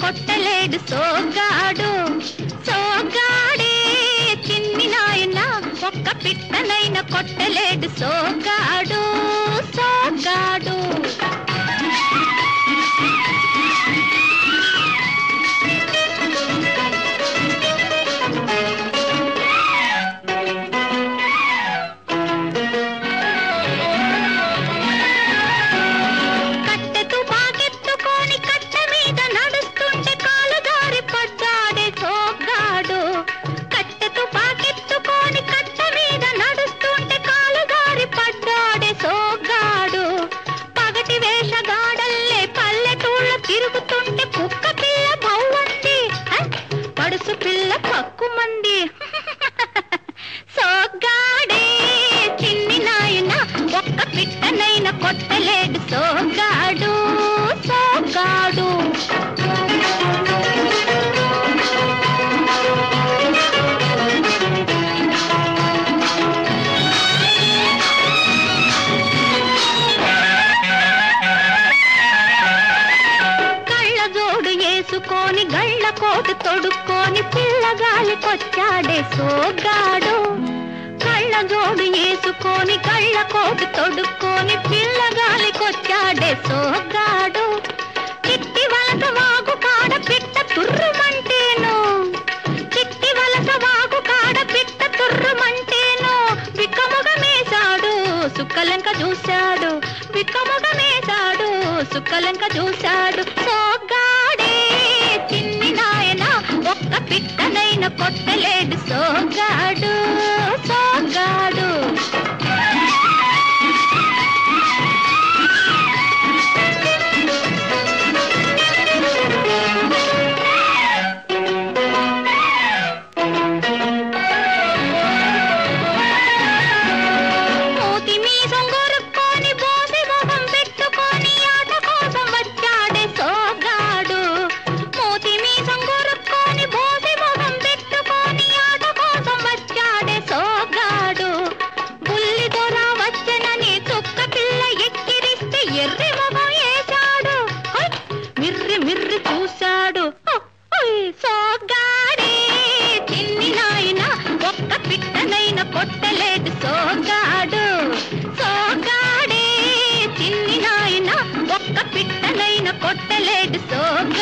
కొట్టలేడు సోగాడు సోగాడే చిన్ని నాయన ఒక్క పిట్టనైన కొట్టలేడు సోగాడు సోగాడు కట్టెతు బాగెత్తుకొని కట్ట మీద నడుస్తుంటే కాలు దారి పడ్డాడే సోగాడు కట్టెతు బాగెత్తుకొని కట్ట మీద నడుస్తుంటే కాలు దారి పడ్డాడే సోగాడు పగటి వేషగాడల్లే పల్లెటూళ్ళ తిరుగుతుంటే కుక్క పిల్ల బౌవంది హ? పడుసు పిల్ల పక్కుమంది సోగాడే చిన్ని నాయన ఒక్క పిట్టనైన కొట్టలేడు సోగాడు సోగాడు కళ్ళ జోడు వేసుకొని గళ్ళ కోటు తొడుక్కొని పిల్లగాలికొచ్చాడే సోగాడు కళ్ళ జోడు వేసుకొని కళ్ళ కోటు తొడుక్కొని పిల్లగాలికొచ్చాడే సోగాడు చిట్టి వలస వాగు కాడ పిట్ట తుర్రుమంటేను చిట్టి వలస వాగు కాడ పిట్ట తుర్రుమంటేను విక్కముగమేశాడు సుక్కలంక చూశాడు విక్కముగమేశాడు సుక్కలంక చూశాడు సోగాడే చిన్ని నాయన ఒక్క పిట్టనైన కొట్టలేడు సోగాడు సోగాడు మూతి మీసం గొరుక్కొని బోసి మొహం పెట్టుకొని ఆట కోసం వచ్చాడే సోగాడు మూతి మీసం గొరుక్కొని బోసి మొహం పెట్టుకొని ఆట కోసం వచ్చాడే సోగాడు బుల్లి దొర వచ్చనని చుక్క పిల్ల ఎక్కిరిస్తే ఎర్రి మొహం వేశాడు హై! మిర్రి మిర్రి చూశాడు హ! హై! సోగాడే చిన్ని నాయన ఒక్క పిట్టనైన కొట్టలేదు సోగాడు సోగాడే చిన్ని నాయన ఒక్క పిట్టనైన కొట్టలేదు సోగాడు